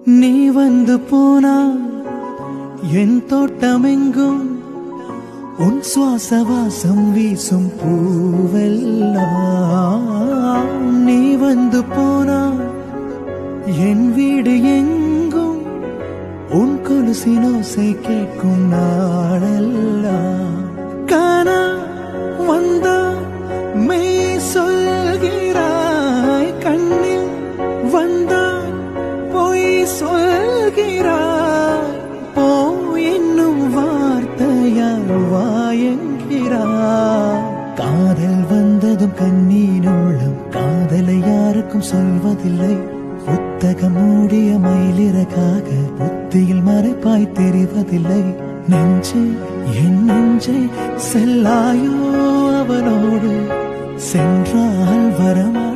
நீ வந்து போனால் என் தோட்டமெங்கும் உன் சுவாச வாசம் வீசும் பூவெல்லாம் நீ வந்து போனால் என் வீடு எங்கும் உன் கொலுசினோசை கேட்கும் நாளெல்லாம் காணா வந்தா மெய் சொல்கிறாய் கண்ணில் வந்தா பொய் சொல்கிறாய் போ என்னும் வார்த்தையால் வாயங்கிறாய் காதல் வந்ததும் கண்ணீர் உள்ளம் காதலை யாருக்கும் சொல்வதில்லை புத்தகம் மூடிய மயிலிறகாக புத்தியில் மறைப்பாய் தெரிவதில்லை நெஞ்சே என் நெஞ்சே செல்லாயோ அவனோடு சென்றால் வரமா